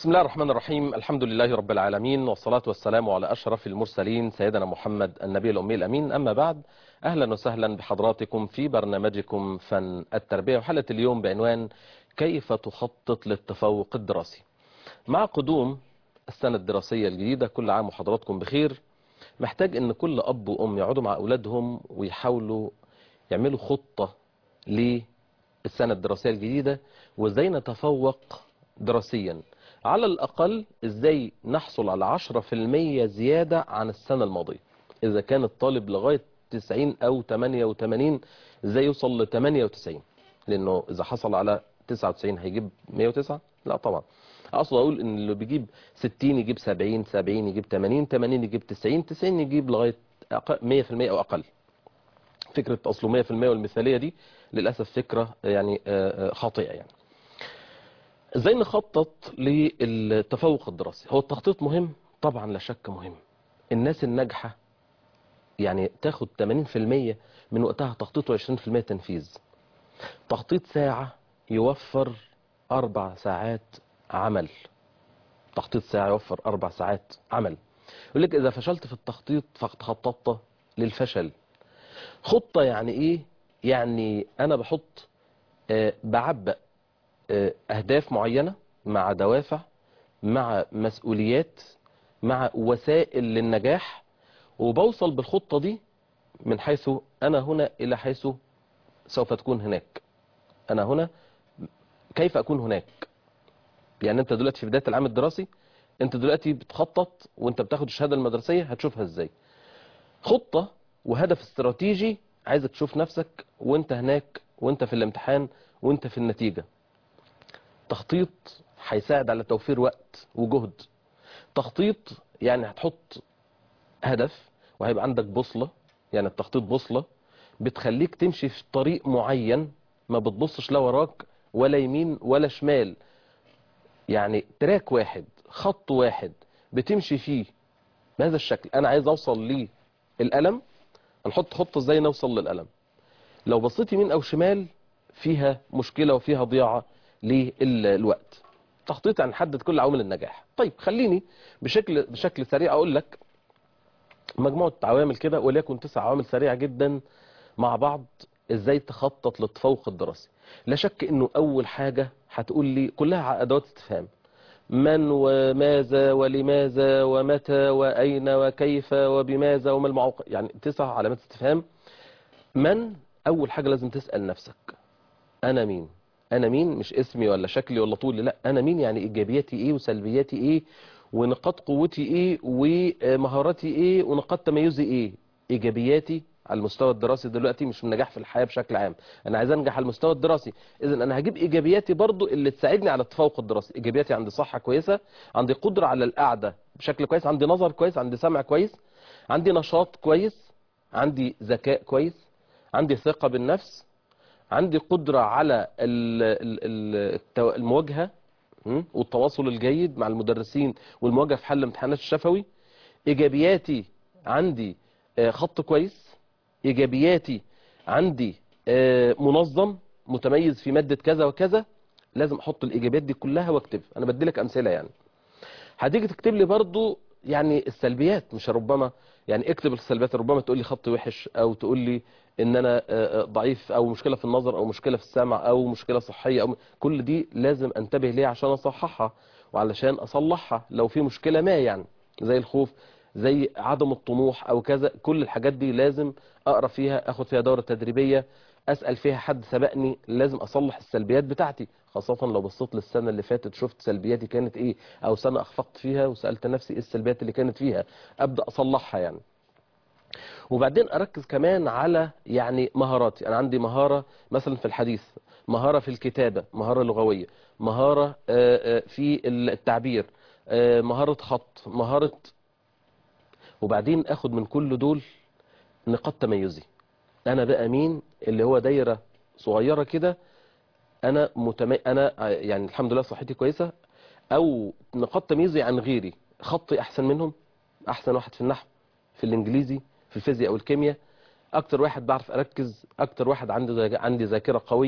بسم الله الرحمن الرحيم الحمد لله رب العالمين والصلاة والسلام على أشرف المرسلين سيدنا محمد النبي الأمي الأمين أما بعد أهلا وسهلا بحضراتكم في برنامجكم فن التربية وحلقة اليوم بعنوان كيف تخطط للتفوق الدراسي مع قدوم السنة الدراسية الجديدة كل عام وحضراتكم بخير محتاج ان كل اب وام يقعدوا مع اولادهم ويحاولوا يعملوا خطة للسنة الدراسية الجديدة وازاي نتفوق دراسيا على الاقل ازاي نحصل على 10% زيادة عن السنة الماضية اذا كان الطالب لغاية 90 او 88 ازاي يوصل ل 98 لانه اذا حصل على 99 هيجيب 109 لا طبعا اقصد اقول ان اللي بيجيب 60 يجيب 70 70 يجيب 80 80 يجيب 90 90 يجيب لغايه 100% او اقل فكره اصله 100% والمثاليه دي للاسف فكره يعني خاطئه يعني ازاي نخطط للتفوق الدراسي هو التخطيط مهم طبعا لا شك مهم الناس الناجحه يعني تاخد 80% من وقتها تخطيط و20% تنفيذ تخطيط ساعه يوفر اربع ساعات عمل تخطيط ساعة يوفر أربع ساعات عمل يقول لك إذا فشلت في التخطيط فقد خططت للفشل خطة يعني إيه يعني أنا بحط آه بعبأ آه أهداف معينة مع دوافع مع مسؤوليات مع وسائل للنجاح وبوصل بالخطة دي من حيث أنا هنا إلى حيث سوف تكون هناك أنا هنا كيف أكون هناك يعني انت دلوقتي في بداية العام الدراسي انت دلوقتي بتخطط وانت بتاخد الشهادة المدرسية هتشوفها ازاي خطة وهدف استراتيجي عايزك تشوف نفسك وانت هناك وانت في الامتحان وانت في النتيجة تخطيط هيساعد على توفير وقت وجهد تخطيط يعني هتحط هدف وهيبقى عندك بوصلة يعني التخطيط بوصلة بتخليك تمشي في طريق معين ما بتبصش لا وراك ولا يمين ولا شمال يعني تراك واحد خط واحد بتمشي فيه بهذا الشكل انا عايز اوصل للألم هنحط خطة ازاي نوصل للألم لو بصيت يمين او شمال فيها مشكلة وفيها ضياعة للوقت تخطيط هنحدد كل عوامل النجاح طيب خليني بشكل بشكل سريع اقول لك مجموعة عوامل كده وليكن تسع عوامل سريعة جدا مع بعض ازاي تخطط للتفوق الدراسي لا شك انه اول حاجة هتقول لي كلها ادوات استفهام من وماذا ولماذا ومتى واين وكيف وبماذا وما المعوق يعني تسع علامات استفهام من اول حاجة لازم تسأل نفسك انا مين انا مين مش اسمي ولا شكلي ولا طولي لا انا مين يعني ايجابياتي ايه وسلبياتي ايه ونقاط قوتي ايه ومهاراتي ايه ونقاط تميزي ايه ايجابياتي على المستوى الدراسي دلوقتي مش النجاح في الحياة بشكل عام انا عايز انجح على المستوى الدراسي اذا انا هجيب ايجابياتي برضو اللي تساعدني على التفوق الدراسي ايجابياتي عندي صحة كويسة عندي قدرة على القعدة بشكل كويس عندي نظر كويس عندي سمع كويس عندي نشاط كويس عندي ذكاء كويس عندي ثقة بالنفس عندي قدرة على المواجهة والتواصل الجيد مع المدرسين والمواجهة في حل امتحانات الشفوي ايجابياتي عندي خط كويس ايجابياتي عندي منظم متميز في مادة كذا وكذا لازم احط الايجابيات دي كلها واكتب انا بدي لك امثله يعني هتيجي تكتب لي برضو يعني السلبيات مش ربما يعني اكتب السلبيات ربما تقول لي خط وحش او تقول لي ان انا ضعيف او مشكله في النظر او مشكله في السمع او مشكله صحيه او كل دي لازم انتبه ليها عشان اصححها وعلشان اصلحها لو في مشكله ما يعني زي الخوف زي عدم الطموح او كذا كل الحاجات دي لازم اقرا فيها اخد فيها دورة تدريبية اسأل فيها حد سبقني لازم اصلح السلبيات بتاعتي خاصة لو بصيت للسنة اللي فاتت شفت سلبياتي كانت ايه او سنة اخفقت فيها وسألت نفسي ايه السلبيات اللي كانت فيها ابدأ اصلحها يعني وبعدين اركز كمان على يعني مهاراتي انا عندي مهارة مثلا في الحديث مهارة في الكتابة مهارة لغوية مهارة في التعبير مهارة خط مهارة وبعدين اخد من كل دول نقاط تميزي انا بقى مين اللي هو دايرة صغيرة كده انا متمي... انا يعني الحمد لله صحتي كويسة او نقاط تميزي عن غيري خطي احسن منهم احسن واحد في النحو في الانجليزي في الفيزياء او الكيمياء اكتر واحد بعرف اركز اكتر واحد عندي عندي ذاكرة قوية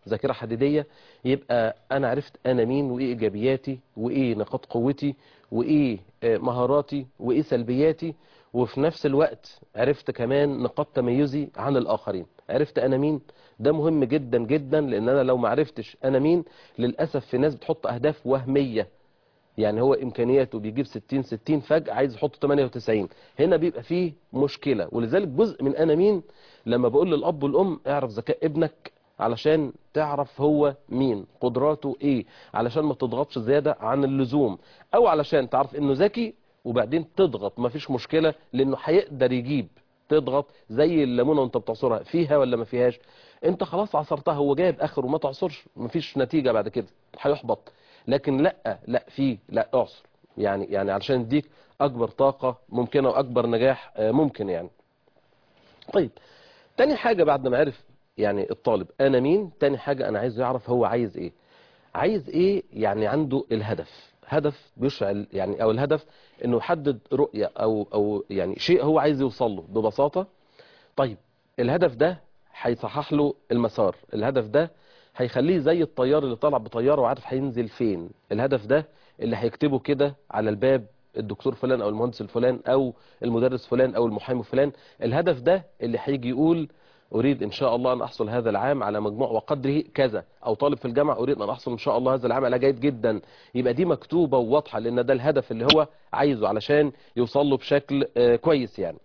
ذاكره حديديه يبقى انا عرفت انا مين وايه ايجابياتي وايه نقاط قوتي وايه آه، مهاراتي وايه سلبياتي وفي نفس الوقت عرفت كمان نقاط تميزي عن الاخرين عرفت انا مين ده مهم جدا جدا لان انا لو ما عرفتش انا مين للاسف في ناس بتحط اهداف وهميه يعني هو امكانياته بيجيب 60 60 فجأة عايز يحط 98 هنا بيبقى فيه مشكلة ولذلك جزء من انا مين لما بقول للاب والام اعرف ذكاء ابنك علشان تعرف هو مين قدراته ايه علشان ما تضغطش زيادة عن اللزوم او علشان تعرف انه ذكي وبعدين تضغط مفيش مشكلة لانه هيقدر يجيب تضغط زي الليمونه وانت بتعصرها فيها ولا ما فيهاش انت خلاص عصرتها هو جايب اخر وما تعصرش مفيش نتيجه بعد كده هيحبط لكن لا لا في لا اعصر يعني يعني علشان يديك اكبر طاقه ممكنه واكبر نجاح آه، ممكن يعني طيب تاني حاجه بعد ما عرف يعني الطالب انا مين تاني حاجه انا عايزه يعرف هو عايز ايه عايز ايه يعني عنده الهدف هدف بيشعل يعني او الهدف انه يحدد رؤيه او او يعني شيء هو عايز يوصل له ببساطه طيب الهدف ده هيصحح له المسار الهدف ده هيخليه زي الطيار اللي طالع بطياره وعارف هينزل فين الهدف ده اللي هيكتبه كده على الباب الدكتور فلان او المهندس الفلان او المدرس فلان او المحامي فلان الهدف ده اللي هيجي يقول اريد ان شاء الله ان احصل هذا العام على مجموع وقدره كذا او طالب في الجامعه اريد ان احصل ان شاء الله هذا العام على جيد جدا يبقى دي مكتوبه وواضحه لان ده الهدف اللي هو عايزه علشان يوصل له بشكل آه، كويس يعني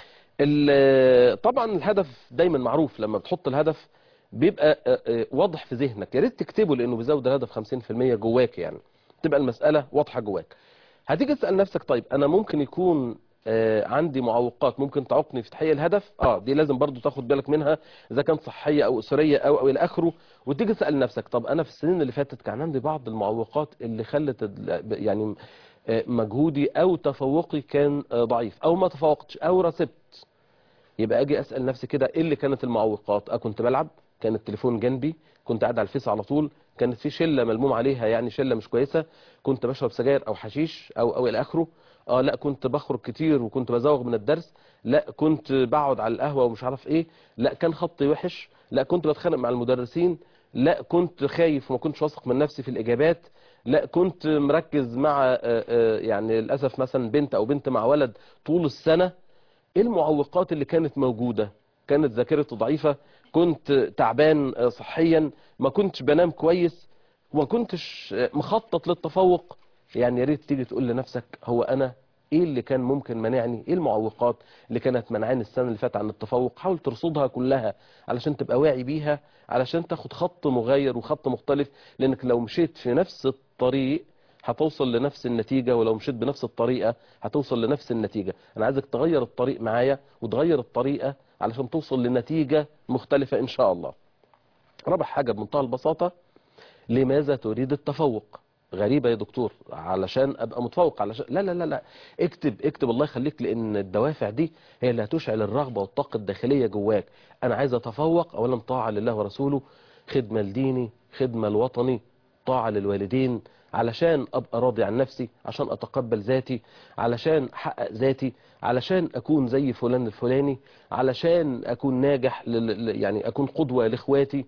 ال- طبعا الهدف دايما معروف لما بتحط الهدف بيبقى آه، آه، واضح في ذهنك يا ريت تكتبه لانه بيزود الهدف 50% جواك يعني تبقى المساله واضحه جواك هتيجي تسال نفسك طيب انا ممكن يكون آه، عندي معوقات ممكن تعوقني في تحقيق الهدف اه دي لازم برضو تاخد بالك منها اذا كانت صحيه او اسريه او او الى اخره وتيجي تسال نفسك طب انا في السنين اللي فاتت كان عندي بعض المعوقات اللي خلت ال- يعني آه، مجهودي او تفوقي كان آه، ضعيف او ما تفوقتش او رسبت يبقى اجي اسال نفسي كده ايه اللي كانت المعوقات اه كنت بلعب كان التليفون جنبي كنت قاعد على الفيس على طول كانت في شله ملموم عليها يعني شله مش كويسه كنت بشرب سجاير او حشيش او او الى اخره اه لا كنت بخرج كتير وكنت بزوغ من الدرس لا كنت بقعد على القهوه ومش عارف ايه لا كان خطي وحش لا كنت بتخانق مع المدرسين لا كنت خايف وما كنتش واثق من نفسي في الاجابات لا كنت مركز مع آه، آه، يعني للاسف مثلا بنت او بنت مع ولد طول السنه ايه المعوقات اللي كانت موجودة كانت ذاكرتي ضعيفة كنت تعبان آه، صحيا ما كنتش بنام كويس وما كنتش آه، مخطط للتفوق يعني يا ريت تيجي تقول لنفسك هو انا ايه اللي كان ممكن منعني ايه المعوقات اللي كانت منعاني السنه اللي فاتت عن التفوق حاول ترصدها كلها علشان تبقى واعي بيها علشان تاخد خط مغاير وخط مختلف لانك لو مشيت في نفس الطريق هتوصل لنفس النتيجة ولو مشيت بنفس الطريقة هتوصل لنفس النتيجة أنا عايزك تغير الطريق معايا وتغير الطريقة علشان توصل لنتيجة مختلفة إن شاء الله رابع حاجة بمنتهى البساطة لماذا تريد التفوق غريبة يا دكتور علشان أبقى متفوق علشان لا لا لا لا اكتب اكتب الله يخليك لأن الدوافع دي هي اللي هتشعل الرغبة والطاقة الداخلية جواك أنا عايز أتفوق أولا طاعة لله ورسوله خدمة لديني خدمة لوطني طاعة للوالدين علشان أبقى راضي عن نفسي عشان أتقبل ذاتي علشان أحقق ذاتي علشان أكون زي فلان الفلاني علشان أكون ناجح لل- ل- يعني أكون قدوة لإخواتي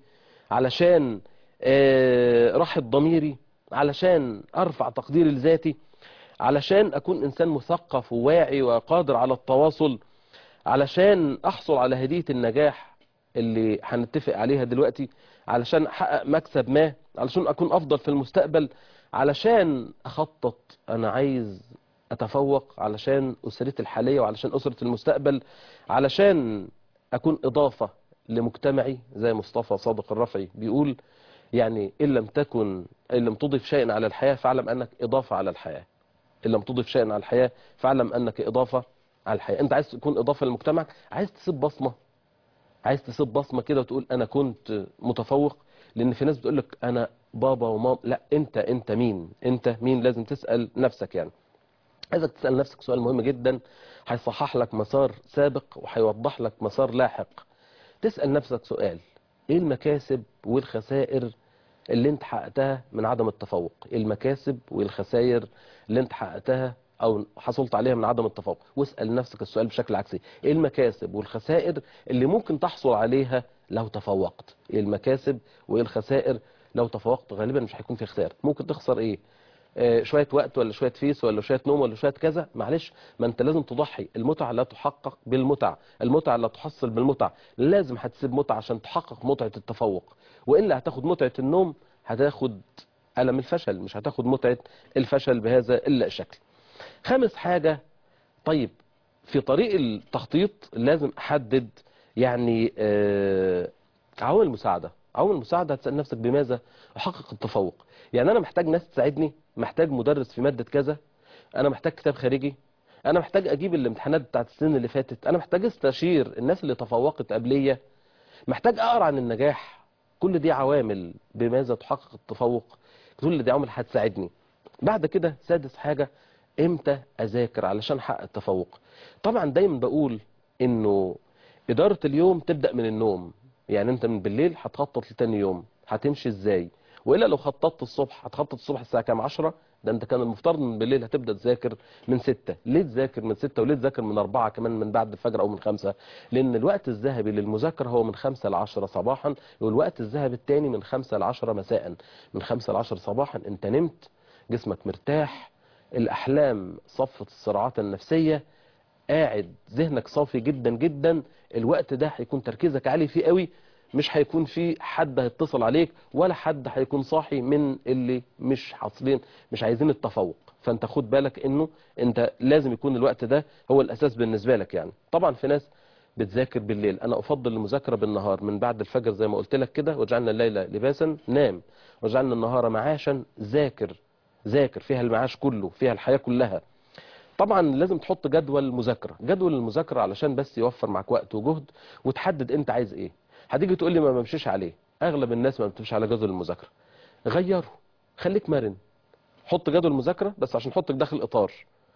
علشان آه، راحة ضميري علشان أرفع تقديري لذاتي علشان أكون إنسان مثقف وواعي وقادر على التواصل علشان أحصل على هدية النجاح اللي هنتفق عليها دلوقتي علشان أحقق مكسب ما علشان أكون أفضل في المستقبل علشان أخطط أنا عايز أتفوق علشان أسرتي الحالية وعلشان أسرة المستقبل علشان أكون إضافة لمجتمعي زي مصطفى صادق الرفعي بيقول يعني إن لم تكن إن لم تضف شيئا على الحياة فاعلم أنك إضافة على الحياة إن لم تضف شيئا على الحياة فاعلم أنك إضافة على الحياة أنت عايز تكون إضافة لمجتمعك عايز تسيب بصمة عايز تسيب بصمة كده وتقول أنا كنت متفوق لأن في ناس بتقول لك أنا بابا وماما لا أنت أنت مين أنت مين لازم تسأل نفسك يعني عايزك تسأل نفسك سؤال مهم جدا هيصحح لك مسار سابق وهيوضح لك مسار لاحق تسأل نفسك سؤال ايه المكاسب والخسائر اللي انت حققتها من عدم التفوق ايه المكاسب والخسائر اللي انت حققتها او حصلت عليها من عدم التفوق واسأل نفسك السؤال بشكل عكسي ايه المكاسب والخسائر اللي ممكن تحصل عليها لو تفوقت ايه المكاسب وايه الخسائر لو تفوقت غالبا مش هيكون في خسائر ممكن تخسر ايه آه، شوية وقت ولا شوية فيس ولا شوية نوم ولا شوية كذا معلش ما انت لازم تضحي المتعة لا تحقق بالمتع المتعة لا تحصل بالمتع لازم هتسيب متعة عشان تحقق متعة التفوق وإلا هتاخد متعة النوم هتاخد ألم الفشل مش هتاخد متعة الفشل بهذا إلا الشكل خامس حاجة طيب في طريق التخطيط لازم أحدد يعني آه، عوامل مساعدة عوامل مساعدة هتسأل نفسك بماذا أحقق التفوق يعني أنا محتاج ناس تساعدني محتاج مدرس في مادة كذا أنا محتاج كتاب خارجي أنا محتاج أجيب الامتحانات بتاعت السنين اللي فاتت أنا محتاج استشير الناس اللي تفوقت قبلية محتاج أقرأ عن النجاح كل دي عوامل بماذا تحقق التفوق كل دي عوامل هتساعدني بعد كده سادس حاجة امتى اذاكر علشان احقق التفوق طبعا دايما بقول انه ادارة اليوم تبدأ من النوم يعني انت من بالليل هتخطط لتاني يوم هتمشي ازاي والا لو خططت الصبح هتخطط الصبح الساعة كام 10 ده انت كان المفترض من بالليل هتبدأ تذاكر من 6 ليه تذاكر من 6 وليه تذاكر من 4 كمان من بعد الفجر او من 5 لان الوقت الذهبي للمذاكرة هو من 5 ل 10 صباحا والوقت الذهبي الثاني من 5 ل 10 مساء من 5 ل 10 صباحا انت نمت جسمك مرتاح الأحلام صفت الصراعات النفسية قاعد ذهنك صافي جدا جدا الوقت ده هيكون تركيزك عالي فيه قوي مش هيكون في حد هيتصل عليك ولا حد هيكون صاحي من اللي مش حاصلين مش عايزين التفوق فانت خد بالك انه انت لازم يكون الوقت ده هو الاساس بالنسبة لك يعني طبعا في ناس بتذاكر بالليل انا افضل المذاكرة بالنهار من بعد الفجر زي ما قلت لك كده وجعلنا الليل لباسا نام وجعلنا النهار معاشا ذاكر ذاكر فيها المعاش كله فيها الحياة كلها طبعا لازم تحط جدول مذاكرة جدول المذاكرة علشان بس يوفر معك وقت وجهد وتحدد انت عايز ايه هتيجي تقول لي ما بمشيش عليه اغلب الناس ما بتمشي على جدول المذاكرة غيره خليك مرن حط جدول مذاكرة بس عشان حطك داخل اطار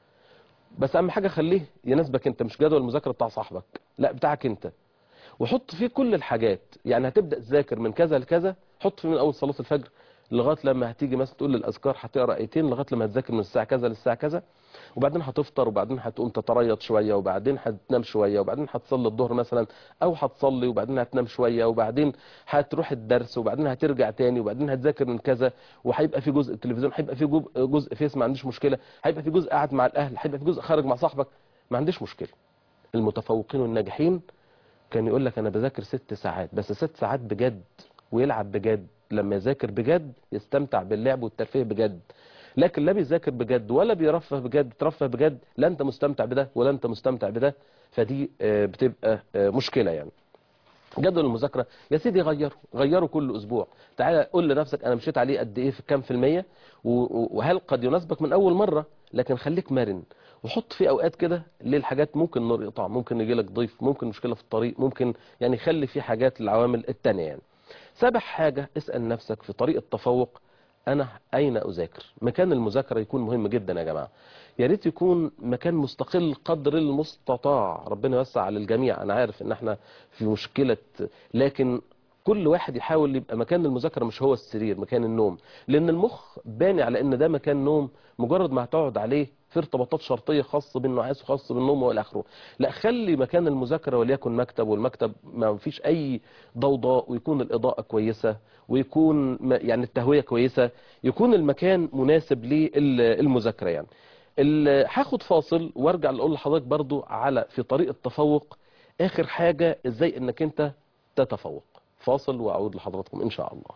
بس اهم حاجة خليه يناسبك انت مش جدول المذاكرة بتاع صاحبك لا بتاعك انت وحط فيه كل الحاجات يعني هتبدأ تذاكر من كذا لكذا حط فيه من اول صلاة الفجر لغايه لما هتيجي مثلا تقول للاذكار هتقرا ايتين لغايه لما هتذاكر من الساعه كذا للساعه كذا وبعدين هتفطر وبعدين هتقوم تتريض شويه وبعدين هتنام شويه وبعدين هتصلي الظهر مثلا او هتصلي وبعدين هتنام شويه وبعدين هتروح الدرس وبعدين هترجع تاني وبعدين هتذاكر من كذا وهيبقى في جزء التلفزيون هيبقى في جو- جزء فيس ما عنديش مشكله هيبقى في جزء قاعد مع الاهل هيبقى في جزء خارج مع صاحبك ما عنديش مشكله المتفوقين والناجحين كان يقول لك انا بذاكر ست ساعات بس ست ساعات بجد ويلعب بجد لما يذاكر بجد يستمتع باللعب والترفيه بجد لكن لا بيذاكر بجد ولا بيرفه بجد ترفه بجد لا انت مستمتع بده ولا انت مستمتع بده فدي آه، بتبقى آه، مشكلة يعني جدول المذاكرة يا سيدي غيره غيره كل اسبوع تعالى قول لنفسك انا مشيت عليه قد ايه في كام في المية و- و- وهل قد يناسبك من اول مرة لكن خليك مرن وحط في اوقات كده للحاجات ممكن نور يقطع ممكن يجي لك ضيف ممكن مشكلة في الطريق ممكن يعني خلي في حاجات للعوامل التانية يعني سابع حاجة اسأل نفسك في طريق التفوق أنا أين أذاكر مكان المذاكرة يكون مهم جدا يا جماعة يا ريت يكون مكان مستقل قدر المستطاع ربنا يوسع على الجميع أنا عارف إن احنا في مشكلة لكن كل واحد يحاول يبقى مكان المذاكرة مش هو السرير مكان النوم لأن المخ باني على إن ده مكان نوم مجرد ما هتقعد عليه في ارتباطات شرطية خاصة بالنعاس وخاصة بالنوم والى اخره لا خلي مكان المذاكرة وليكن مكتب والمكتب ما فيش أي ضوضاء ويكون الإضاءة كويسة ويكون م- يعني التهوية كويسة يكون المكان مناسب للمذاكرة يعني ال- هاخد فاصل وارجع اقول لحضرتك برضو على في طريق التفوق اخر حاجة ازاي انك انت تتفوق فاصل واعود لحضراتكم ان شاء الله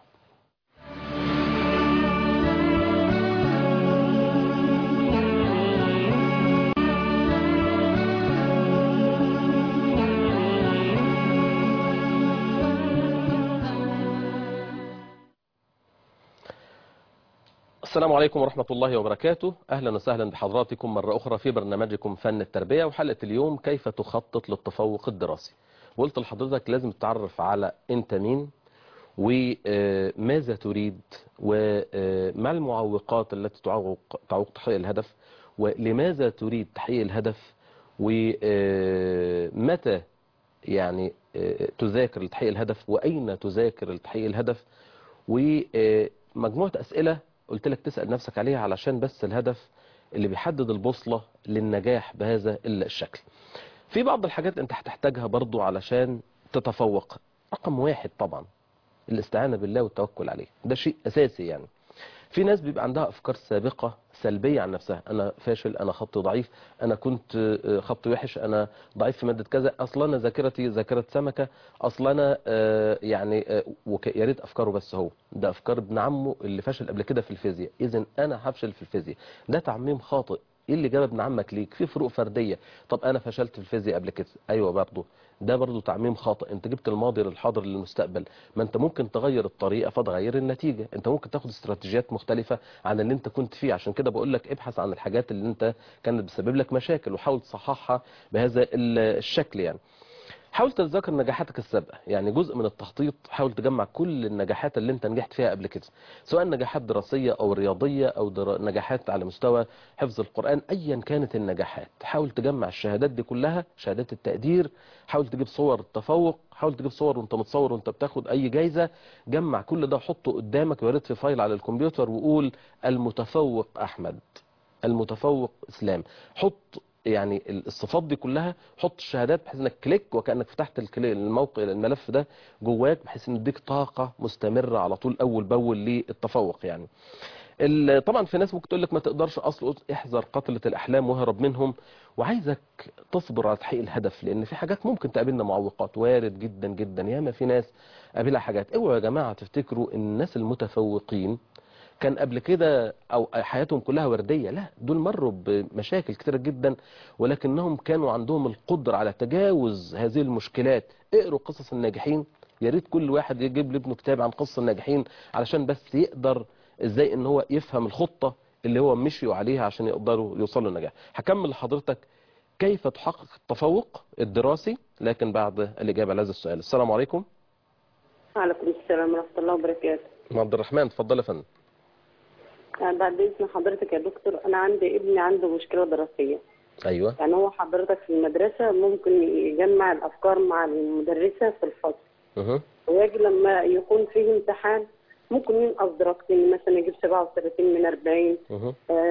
السلام عليكم ورحمة الله وبركاته أهلا وسهلا بحضراتكم مرة أخرى في برنامجكم فن التربية وحلقة اليوم كيف تخطط للتفوق الدراسي وقلت لحضرتك لازم تتعرف على أنت مين وماذا تريد وما المعوقات التي تعوق تعوق تحقيق الهدف ولماذا تريد تحقيق الهدف ومتى يعني آه، تذاكر لتحقيق الهدف وأين تذاكر لتحقيق الهدف ومجموعة أسئلة قلت لك تسأل نفسك عليها علشان بس الهدف اللي بيحدد البوصلة للنجاح بهذا الشكل في بعض الحاجات انت هتحتاجها برضو علشان تتفوق رقم واحد طبعا الاستعانة بالله والتوكل عليه ده شيء أساسي يعني في ناس بيبقى عندها أفكار سابقة سلبية عن نفسها أنا فاشل أنا خطي ضعيف أنا كنت آه، خطي وحش أنا ضعيف في مادة كذا أصلا أنا ذاكرتي ذاكرة سمكة أصلا أنا آه، يعني آه، وك- يا ريت أفكاره بس هو ده أفكار ابن عمه اللي فشل قبل كده في الفيزياء إذا أنا هفشل في الفيزياء ده تعميم خاطئ ايه اللي جاب ابن عمك ليك في فروق فرديه طب انا فشلت في الفيزياء قبل كده ايوه برضه ده برضه تعميم خاطئ انت جبت الماضي للحاضر للمستقبل ما انت ممكن تغير الطريقه فتغير النتيجه انت ممكن تاخد استراتيجيات مختلفه عن اللي انت كنت فيه عشان كده بقول لك ابحث عن الحاجات اللي انت كانت بتسبب لك مشاكل وحاول تصححها بهذا ال- الشكل يعني حاول تتذكر نجاحاتك السابقه يعني جزء من التخطيط حاول تجمع كل النجاحات اللي انت نجحت فيها قبل كده سواء نجاحات دراسيه او رياضيه او در... نجاحات على مستوى حفظ القران ايا كانت النجاحات حاول تجمع الشهادات دي كلها شهادات التقدير حاول تجيب صور التفوق حاول تجيب صور وانت متصور وانت بتاخد اي جايزه جمع كل ده وحطه قدامك ويا ريت في فايل على الكمبيوتر وقول المتفوق احمد المتفوق اسلام حط يعني الصفات دي كلها حط الشهادات بحيث انك كليك وكانك فتحت الكلي- الموقع الملف ده جواك بحيث انه يديك طاقه مستمره على طول اول باول للتفوق يعني ال- طبعا في ناس ممكن تقول لك ما تقدرش اصل احذر قتله الاحلام واهرب منهم وعايزك تصبر على تحقيق الهدف لان في حاجات ممكن تقابلنا معوقات وارد جدا جدا ياما في ناس قابلها حاجات اوعوا يا جماعه تفتكروا ان الناس المتفوقين كان قبل كده او حياتهم كلها ورديه لا دول مروا بمشاكل كتيره جدا ولكنهم كانوا عندهم القدره على تجاوز هذه المشكلات اقروا قصص الناجحين يا ريت كل واحد يجيب لابنه كتاب عن قصص الناجحين علشان بس يقدر ازاي ان هو يفهم الخطه اللي هو مشيوا عليها عشان يقدروا يوصلوا للنجاح هكمل لحضرتك كيف تحقق التفوق الدراسي لكن بعد الاجابه على هذا السؤال السلام عليكم وعليكم السلام ورحمة الله وبركاته عبد الرحمن اتفضل يا فندم آه، بعد إذن حضرتك يا دكتور أنا عندي ابني عنده مشكلة دراسية ايوه يعني هو حضرتك في المدرسة ممكن يجمع الأفكار مع المدرسة في الفصل أه. ويجي لما يكون فيه امتحان ممكن ينقص درجتين مثلا يجيب 37 من 40 أه. آه،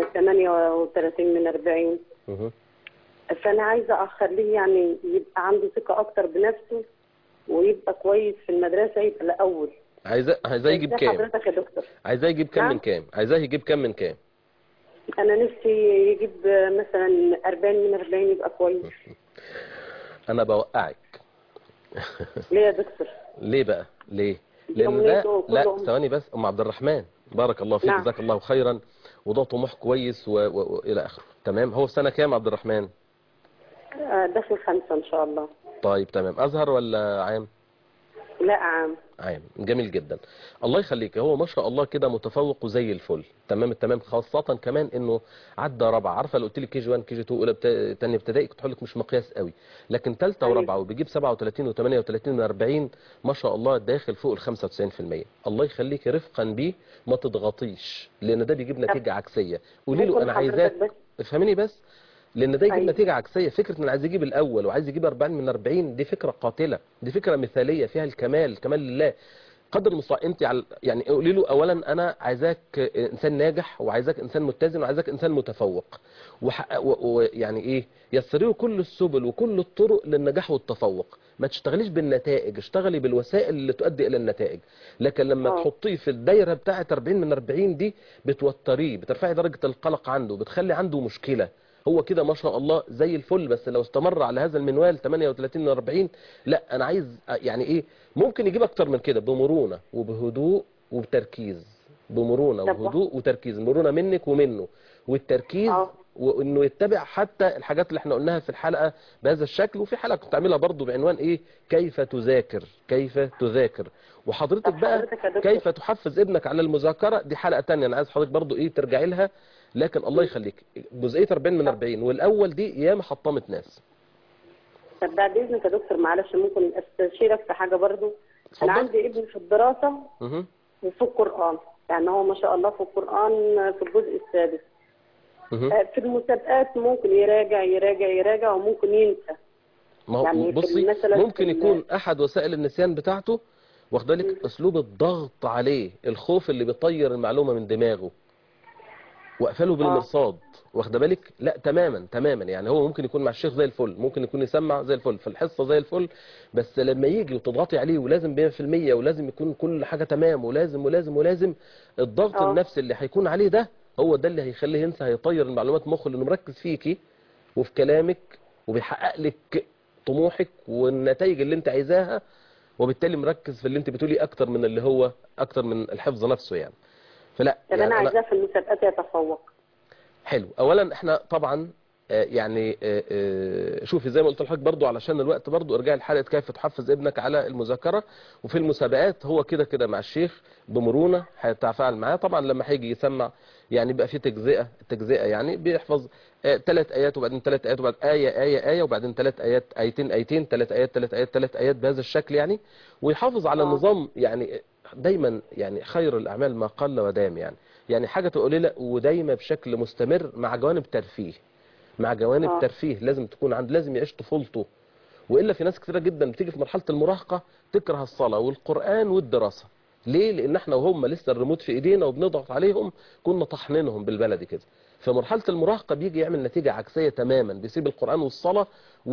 38 من 40 أه. فأنا عايزة أخليه يعني يبقى عنده ثقة أكتر بنفسه ويبقى كويس في المدرسة يبقى الأول عايزاه عايزاه يجيب إزاي كام حضرتك يا دكتور عايزاه يجيب كام نعم؟ من كام عايزاه يجيب كام من كام انا نفسي يجيب مثلا 40 من 40 يبقى كويس انا بوقعك ليه يا دكتور ليه بقى ليه دي لان ده أمنيته لا كلهم. ثواني بس ام عبد الرحمن بارك الله فيك نعم. جزاك الله خيرا وده طموح كويس و... و... والى اخره تمام هو في سنه كام عبد الرحمن آه، داخل خمسة ان شاء الله طيب تمام ازهر ولا عام لا عام عام جميل جدا الله يخليك هو ما شاء الله كده متفوق وزي الفل تمام التمام خاصة كمان انه عدى رابعة عارفة لو قلت لي كي جي 1 كي جي 2 اولى بتا... تانية ابتدائي كنت هقول لك مش مقياس قوي لكن ثالثة أيوة. ورابعة وبيجيب 37 و38 من 40 ما شاء الله داخل فوق ال 95% الله يخليك رفقا بيه ما تضغطيش لان ده بيجيب نتيجة عكسية قولي له ممكن انا حضرتك عايزاك بس افهميني بس لان ده يجيب أيوة. نتيجه عكسيه فكره ان عايز يجيب الاول وعايز يجيب 40 من 40 دي فكره قاتله دي فكره مثاليه فيها الكمال الكمال لله قدر المستطاع انت على يعني قولي له اولا انا عايزاك انسان ناجح وعايزاك انسان متزن وعايزاك انسان متفوق وح- و- ويعني ايه يسري له كل السبل وكل الطرق للنجاح والتفوق ما تشتغليش بالنتائج اشتغلي بالوسائل اللي تؤدي الى النتائج لكن لما آه. تحطيه في الدايره بتاعه 40 من 40 دي بتوتريه بترفعي درجه القلق عنده بتخلي عنده مشكله هو كده ما شاء الله زي الفل بس لو استمر على هذا المنوال 38 من 40 لا انا عايز يعني ايه ممكن يجيب اكتر من كده بمرونه وبهدوء وبتركيز بمرونه طب وهدوء وتركيز المرونه منك ومنه والتركيز آه. وانه يتبع حتى الحاجات اللي احنا قلناها في الحلقه بهذا الشكل وفي حلقه كنت عاملها برضو بعنوان ايه كيف تذاكر كيف تذاكر وحضرتك طب بقى حضرتك يا دكتور. كيف تحفز ابنك على المذاكره دي حلقه تانية انا عايز حضرتك برضو ايه ترجعي لها لكن الله يخليك جزئيه 40 من 40 والاول دي ياما حطمت ناس طب بعد اذنك يا دكتور معلش ممكن استشيرك في حاجه برضو اتفضل. انا عندي ابني في الدراسه مه. وفي القران يعني هو ما شاء الله في القران في الجزء السادس مه. آه، في المسابقات ممكن يراجع يراجع يراجع وممكن ينسى ما هو يعني في بصي مثلاً ممكن في ال- يكون احد وسائل النسيان بتاعته واخد بالك اسلوب الضغط عليه الخوف اللي بيطير المعلومه من دماغه وقفله بالمرصاد واخده بالك لا تماما تماما يعني هو ممكن يكون مع الشيخ زي الفل ممكن يكون يسمع زي الفل في الحصه زي الفل بس لما يجي وتضغطي عليه ولازم 100% ولازم يكون كل حاجه تمام ولازم ولازم ولازم الضغط آه. النفسي اللي هيكون عليه ده هو ده اللي هيخليه ينسى هيطير المعلومات مخه لانه مركز فيكي وفي كلامك وبيحقق لك طموحك والنتائج اللي انت عايزاها وبالتالي مركز في اللي انت بتقولي اكتر من اللي هو اكتر من الحفظ نفسه يعني فلا طب يعني انا أنا- عايزاه في المسابقات يتفوق حلو اولا احنا طبعا آه، يعني آه، آه، شوفي زي ما قلت لحضرتك برضو علشان الوقت برضو ارجعي لحلقه كيف تحفز ابنك على المذاكره وفي المسابقات هو كده كده مع الشيخ بمرونه هيتفاعل معاه طبعا لما هيجي يسمع يعني بقى في تجزئه تجزئه يعني بيحفظ ثلاث ايات وبعدين ثلاث ايات وبعد ايه ايه ايه وبعدين ثلاث ايات ايتين ايتين ثلاث ايات ثلاث ايات ثلاث ايات بهذا الشكل يعني ويحافظ على آه. النظام يعني دايما يعني خير الاعمال ما قل ودام يعني يعني حاجه تبقى قليله ودايما بشكل مستمر مع جوانب ترفيه مع جوانب آه. ترفيه لازم تكون عند لازم يعيش طفولته والا في ناس كتيره جدا بتيجي في مرحله المراهقه تكره الصلاه والقران والدراسه ليه لان احنا وهم لسه الريموت في ايدينا وبنضغط عليهم كنا طحنينهم بالبلدي كده في مرحله المراهقه بيجي يعمل نتيجه عكسيه تماما بيسيب القران والصلاه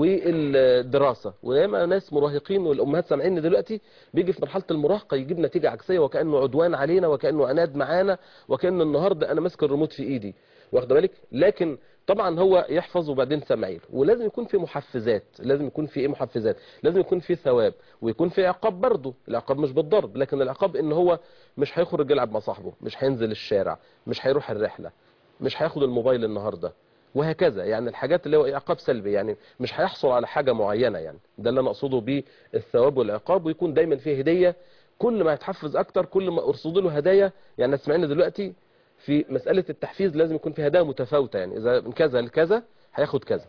والدراسه وياما ناس مراهقين والامهات سامعين دلوقتي بيجي في مرحله المراهقه يجيب نتيجه عكسيه وكانه عدوان علينا وكانه عناد معانا وكان النهارده انا ماسك الريموت في ايدي واخده بالك لكن طبعا هو يحفظ وبعدين سمعيل ولازم يكون في محفزات لازم يكون في ايه محفزات لازم يكون في ثواب ويكون في عقاب برضه العقاب مش بالضرب لكن العقاب ان هو مش هيخرج يلعب مع صاحبه مش هينزل الشارع مش هيروح الرحله مش هياخد الموبايل النهارده وهكذا يعني الحاجات اللي هو إيه عقاب سلبي يعني مش هيحصل على حاجه معينه يعني ده اللي انا اقصده بيه الثواب والعقاب ويكون دايما فيه هديه كل ما يتحفز اكتر كل ما ارصد له هدايا يعني اسمعنا دلوقتي في مساله التحفيز لازم يكون في هدايا متفاوته يعني اذا من كذا لكذا هياخد كذا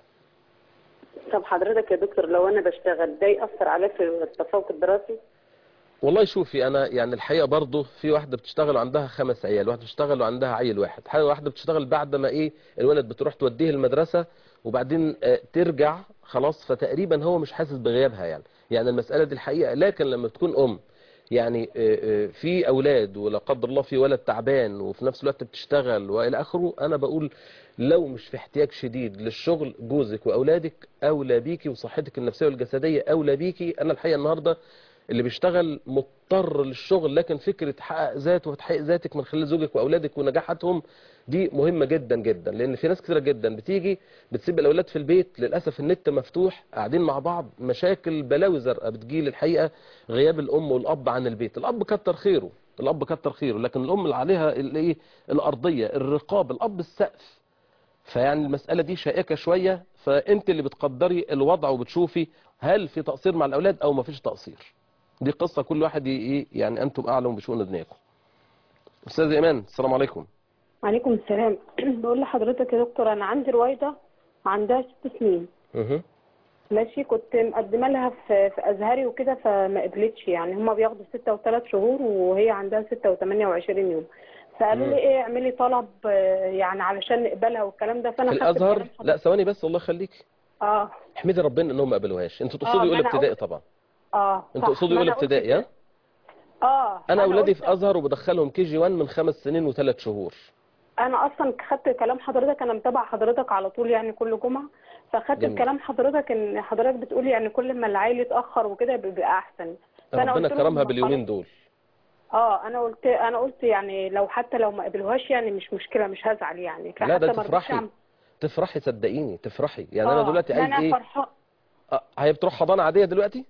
طب حضرتك يا دكتور لو انا بشتغل ده ياثر عليا في التفوق الدراسي والله شوفي انا يعني الحقيقه برضه في واحده بتشتغل وعندها خمس عيال واحده بتشتغل وعندها عيل واحد حاجه واحده بتشتغل بعد ما ايه الولد بتروح توديه المدرسه وبعدين آه، ترجع خلاص فتقريبا هو مش حاسس بغيابها يعني يعني المساله دي الحقيقه لكن لما تكون ام يعني آه، آه، في اولاد ولا قدر الله في ولد تعبان وفي نفس الوقت بتشتغل والى اخره انا بقول لو مش في احتياج شديد للشغل جوزك واولادك اولى بيكي وصحتك النفسيه والجسديه اولى بيكي انا الحقيقه النهارده اللي بيشتغل مضطر للشغل لكن فكره تحقق ذاته وتحقيق ذاتك من خلال زوجك واولادك ونجاحاتهم دي مهمه جدا جدا لان في ناس كتيره جدا بتيجي بتسيب الاولاد في البيت للاسف النت مفتوح قاعدين مع بعض مشاكل بلاوي زرقاء بتجيل الحقيقه غياب الام والاب عن البيت الاب كتر خيره الاب كتر خيره لكن الام اللي عليها الايه الارضيه الرقاب الاب السقف فيعني المسألة دي شائكة شوية فأنت اللي بتقدري الوضع وبتشوفي هل في تقصير مع الأولاد أو ما فيش تقصير دي قصة كل واحد ي- إيه يعني أنتم أعلم بشؤون دنياكم أستاذ إيمان السلام عليكم عليكم السلام بقول لحضرتك يا دكتور انا عندي رويده عندها ست سنين مه. ماشي كنت مقدمه لها في في ازهري وكده فما قبلتش يعني هما بياخدوا ستة وثلاث شهور وهي عندها ستة وثمانية وعشرين يوم فقالوا لي مم. ايه اعملي طلب آه، يعني علشان نقبلها والكلام ده فانا في خدت الأزهر الكلام حضرتك. لا ثواني بس الله يخليك اه احمدي ربنا إنهم ما قبلوهاش أنتوا آه، تقصدوا ما أولى أنا ابتدائي قلت- طبعا اه أنتوا صح. تقصدوا ما أولى أنا قلت ابتدائي كده. ها اه أنا أولادي قلت- في أزهر وبدخلهم كي جي 1 من خمس سنين وثلاث شهور انا اصلا خدت كلام حضرتك انا متابعه حضرتك على طول يعني كل جمعه فخدت جميل. كلام حضرتك ان حضرتك بتقولي يعني كل ما العيل يتاخر وكده بيبقى احسن فأنا ربنا قلت لهم كرمها خلاص. باليومين دول اه انا قلت انا قلت يعني لو حتى لو ما قبلوهاش يعني مش مشكله مش هزعل يعني لا فحتى ده ما رضيتش تفرحي أعمل- تفرحي صدقيني تفرحي يعني أنا آه، دلوقتي لا، عايز انا إيه فرحان آه، هي بتروح حضانة عادية دلوقتي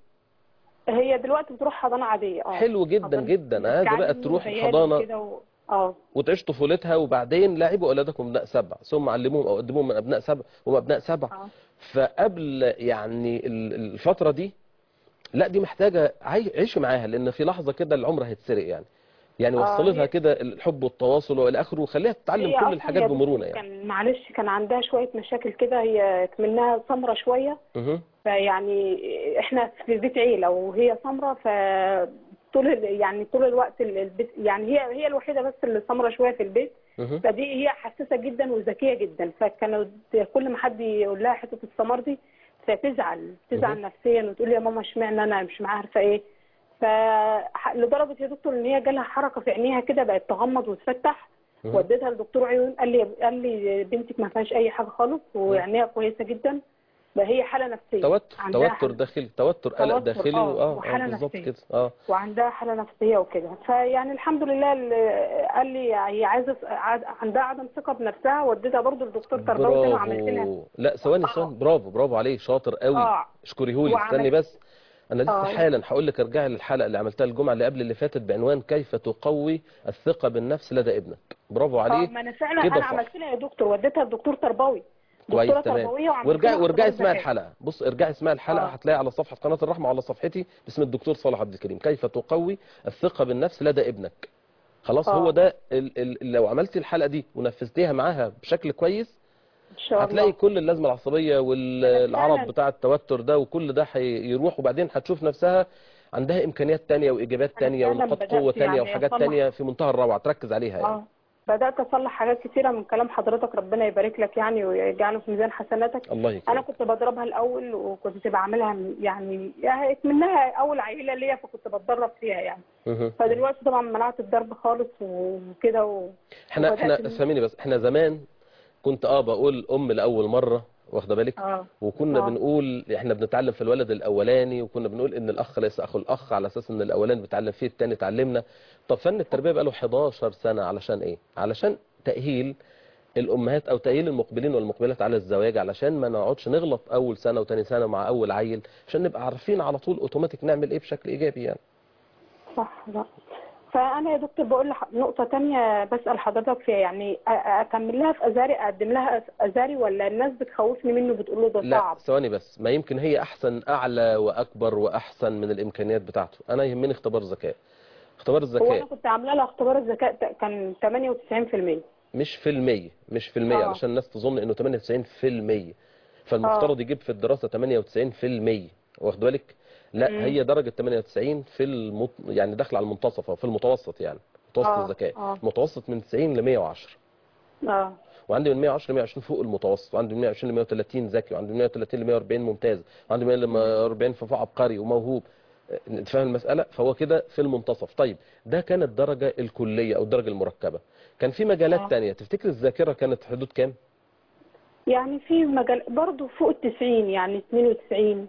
هي دلوقتي بتروح حضانه عاديه اه حلو جدا حضانة جدا عايزة بقى بتعلم تروح بيان الحضانة وكده و... اه وتعيش طفولتها وبعدين لاعبوا اولادكم ابناء سبع ثم علموهم او قدموهم من ابناء سبع وهم ابناء سبع اه فقبل يعني ال- الفتره دي لا دي محتاجه عي- عيشي معاها لان في لحظه كده العمر هيتسرق يعني يعني آه، وصلي لها هي- كده الحب والتواصل والى اخره وخليها تتعلم هي كل أصلاً الحاجات يا دكتور بمرونه يعني كان معلش كان عندها شويه مشاكل كده هي منها سمره شويه مه. فيعني احنا في بيت عيله وهي سمره ف طول ال- يعني طول الوقت ال- البيت يعني هي هي الوحيده بس اللي سمره شويه في البيت مه. فدي هي حساسه جدا وذكيه جدا فكانوا كل ما حد يقول لها حته السمار دي فتزعل تزعل مهم. نفسيا وتقول يا ماما اشمعنى انا مش عارفه ايه ف لدرجه يا دكتور ان هي جالها حركه في عينيها كده بقت تغمض وتفتح مم. وديتها لدكتور عيون قال لي قال لي بنتك ما فيهاش اي حاجه خالص وعينيها كويسه جدا ده هي حاله نفسيه توتر عندها توتر حالة- داخلي توتر قلق توتر، داخلي آه، و- اه وحالة اه بالظبط نفسية. كده اه وعندها حاله نفسيه وكده فيعني الحمد لله ال- قال لي هي عايزه عاد- عندها عدم ثقه بنفسها وديتها برضه لدكتور تربوي تاني وعملت لها برافو لا ثواني ثواني برافو برافو عليه شاطر قوي اه اشكريهولي وعمل- استني بس انا لسه آه. حالا هقول لك ارجعي للحلقه اللي عملتها الجمعه اللي قبل اللي فاتت بعنوان كيف تقوي الثقه بالنفس لدى ابنك برافو اه عليه ما انا فعلا كده انا صح. عملت لها يا دكتور وديتها لدكتور تربوي كويس دكتوره تمام تربويه وعملت وارجعي لها وارجعي اختبار اسمعي ذكاء. الحلقه بص ارجعي اسمعي الحلقه آه. هتلاقي على صفحه قناه الرحمه وعلى صفحتي باسم الدكتور صالح عبد الكريم كيف تقوي الثقه بالنفس لدى ابنك خلاص آه. هو ده ال ال لو عملتي الحلقه دي ونفذتيها معاها بشكل كويس ان شاء الله هتلاقي كل اللازمه العصبيه والعرض فعلاً. بتاع التوتر ده وكل ده هيروح وبعدين هتشوف نفسها عندها امكانيات تانية واجابات أنا تانية فعلاً ونقاط بدأت قوه تانية يعني وحاجات أصلح- تانية في منتهى الروعه تركز عليها يعني اه بدات اصلح حاجات كتيره من كلام حضرتك ربنا يبارك لك يعني ويجعله في ميزان حسناتك الله انا يكرمك كنت بضربها الاول وكنت بعملها يعني يعني منها اول عيله ليا فكنت بتدرب فيها يعني مهم. فدلوقتي طبعا منعت الضرب خالص وكده و... احنا وبدأت احنا إن- فهميني بس احنا زمان كنت اه بقول ام لاول مره واخده بالك اه وكنا آه. بنقول احنا بنتعلم في الولد الاولاني وكنا بنقول ان الاخ ليس اخو الاخ على اساس ان الاولاني بيتعلم فيه الثاني اتعلمنا طب فن التربيه بقى له 11 سنه علشان ايه علشان تاهيل الامهات او تاهيل المقبلين والمقبلات على الزواج علشان ما نقعدش نغلط اول سنه وتاني سنه مع اول عيل عشان نبقى عارفين على طول اوتوماتيك نعمل ايه بشكل ايجابي يعني صح لا فانا يا دكتور بقول لح... نقطه تانية بسال حضرتك فيها يعني أ- اكمل لها في ازاري اقدم لها أز- ازاري ولا الناس بتخوفني منه بتقول له ده لا صعب ثواني بس ما يمكن هي احسن اعلى واكبر واحسن من الامكانيات بتاعته انا يهمني اختبار ذكاء اختبار هو الذكاء انا كنت عامله لها اختبار الذكاء ت- كان 98% مش في المية مش في المية آه. علشان الناس تظن انه 98 في المية فالمفترض يجيب في الدراسة 98 في المية واخد بالك لا مم. هي درجة 98 في المط... يعني داخل على المنتصف او في المتوسط يعني متوسط آه، الذكاء آه. متوسط من 90 ل 110 اه وعندي من 110 ل 120 فوق المتوسط وعندي من 120 ل 130 ذكي وعندي من 130 ل 140 ممتاز وعندي من 140 فوق عبقري وموهوب انت فاهم المسألة فهو كده في المنتصف طيب ده كانت الدرجة الكلية او الدرجة المركبة كان في مجالات آه. تانية تفتكر الذاكرة كانت حدود كام يعني في مجال برضه فوق ال 90 يعني 92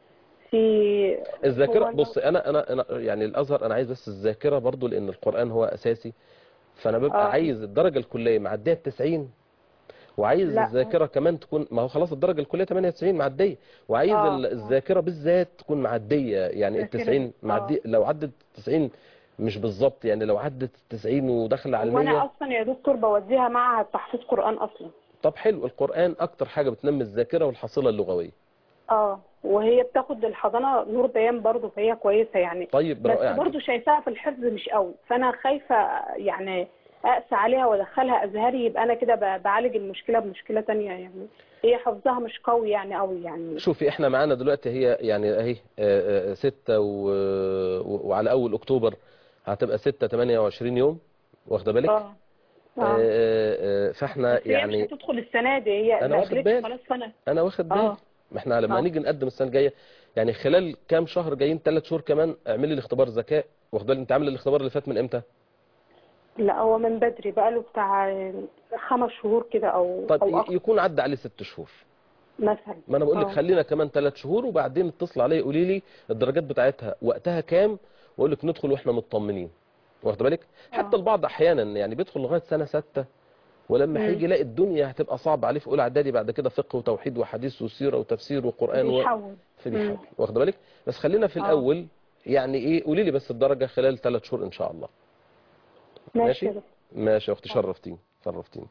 في الذاكرة هو بص انا انا انا يعني الازهر انا عايز بس الذاكرة برضو لان القرآن هو اساسي فانا ببقى آه. عايز الدرجة الكلية معدية ال 90 وعايز لا. الذاكرة كمان تكون ما هو خلاص الدرجة الكلية 98 معدية وعايز آه. ال- الذاكرة بالذات تكون معدية يعني ال الذاكرة. 90 آه. معدية لو عدت 90 مش بالظبط يعني لو عدت 90 وداخله على وانا 100 اصلا يا دكتور بوديها معهد تحفيظ قران اصلا طب حلو القرآن اكتر حاجة بتنمي الذاكرة والحصيلة اللغوية اه وهي بتاخد الحضانه نور بيان برضه فهي كويسه يعني طيب بس رائع برضه شايفاها في الحفظ مش قوي فانا خايفه يعني اقسى عليها وادخلها ازهري يبقى انا كده ب- بعالج المشكله بمشكله تانية يعني هي حفظها مش قوي يعني قوي يعني شوفي احنا معانا دلوقتي هي يعني اهي آه، آه، ستة و... و- وعلى اول اكتوبر هتبقى ستة 28 يوم واخده بالك اه آه، اه آه، فاحنا بس هي مش يعني هتدخل السنه دي هي أنا ما واخد قبلتش بالي. خلاص سنه انا واخد بالي اه ما احنا لما آه. نيجي نقدم السنه الجايه يعني خلال كام شهر جايين ثلاث شهور كمان اعملي الاختبار ذكاء واخد بالك انت عامل الاختبار اللي فات من امتى لا هو من بدري بقى له بتاع خمس شهور كده او طب او ي- اكتر يكون عدى عليه ست شهور مثلا ما انا بقول لك آه. خلينا كمان ثلاث شهور وبعدين اتصل عليا قولي لي الدرجات بتاعتها وقتها كام واقول لك ندخل واحنا مطمنين واخد بالك حتى آه. البعض احيانا يعني بيدخل لغايه سنه سته ولما مم. هيجي يلاقي الدنيا هتبقى صعبه عليه في اولى اعدادي بعد كده فقه وتوحيد وحديث وسيره وتفسير وقران و... بيحول في مم. بيحاول واخد بالك بس خلينا في آه. الاول يعني ايه قولي لي بس الدرجه خلال ثلاث شهور ان شاء الله ماشي ماشي. يا دكتور. ماشي يا اختي آه. شرفتيني شرفتيني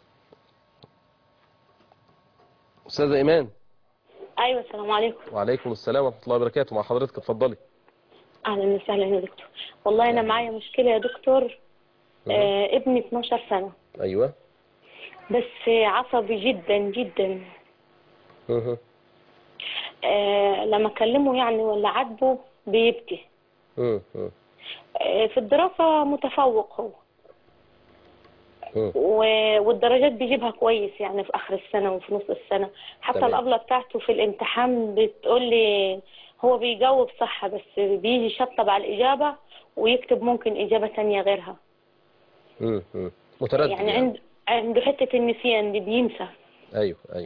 استاذه ايمان ايوه السلام عليكم وعليكم السلام ورحمه الله وبركاته مع حضرتك اتفضلي اهلا وسهلا يا دكتور والله انا معايا مشكله يا دكتور مم. آه ابني 12 سنه ايوه بس عصبي جدا جدا مه. آه لما اكلمه يعني ولا عاتبه بيبكي مه. مه. آه في الدراسه متفوق هو مه. و- والدرجات بيجيبها كويس يعني في اخر السنه وفي نص السنه حتى تمام. الابله بتاعته في الامتحان بتقول لي هو بيجاوب صح بس بيجي يشطب على الاجابه ويكتب ممكن اجابه تانية غيرها مه. مه. متردد يعني يعني. عند عنده حتة النسيان دي بينسى ايوه ايوه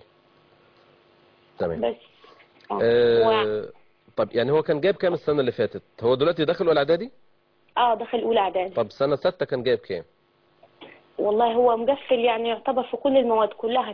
تمام بس اه و- آه طب يعني هو كان جايب كام السنة اللي فاتت هو دلوقتي داخل ولا اعدادي اه دخل اولى اعدادي طب سنة ستة كان جايب كام والله هو مقفل يعني يعتبر في كل المواد كلها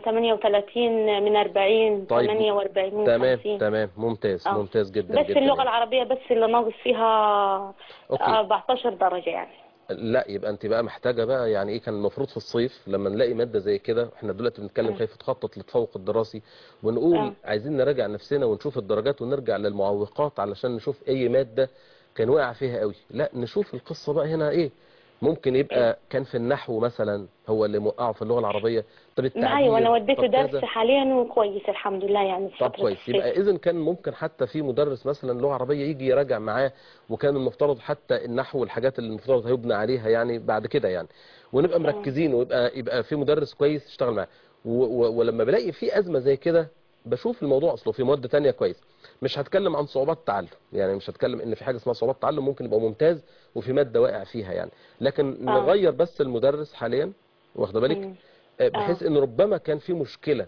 38 من 40 طيب. 48 من تمام 50 تمام ممتاز آه. ممتاز جدا بس جدا اللغة يعني. العربية بس اللي ناقص فيها أوكي. 14 درجة يعني لا يبقى انت بقى محتاجة بقى يعني ايه كان المفروض في الصيف لما نلاقي مادة زي كده احنا دلوقتي بنتكلم آه. كيف تخطط للتفوق الدراسي ونقول آه. عايزين نراجع نفسنا ونشوف الدرجات ونرجع للمعوقات علشان نشوف اي مادة كان واقع فيها قوي لا نشوف القصة بقى هنا ايه ممكن يبقى كان في النحو مثلا هو اللي موقعه في اللغة العربية طب التعبير ايوه انا وديته طب درس كذا. حاليا وكويس الحمد لله يعني في طب فترة كويس الصيف. يبقى اذا كان ممكن حتى في مدرس مثلا لغه عربيه يجي يراجع معاه وكان المفترض حتى النحو والحاجات اللي المفترض هيبنى عليها يعني بعد كده يعني ونبقى مركزين ويبقى يبقى في مدرس كويس يشتغل معاه و- و- ولما بلاقي في ازمه زي كده بشوف الموضوع اصله في مواد تانية كويس مش هتكلم عن صعوبات تعلم يعني مش هتكلم ان في حاجه اسمها صعوبات تعلم ممكن يبقى ممتاز وفي ماده واقع فيها يعني لكن آه. نغير بس المدرس حاليا واخده بالك مم. آه، بحيث ان ربما كان في مشكله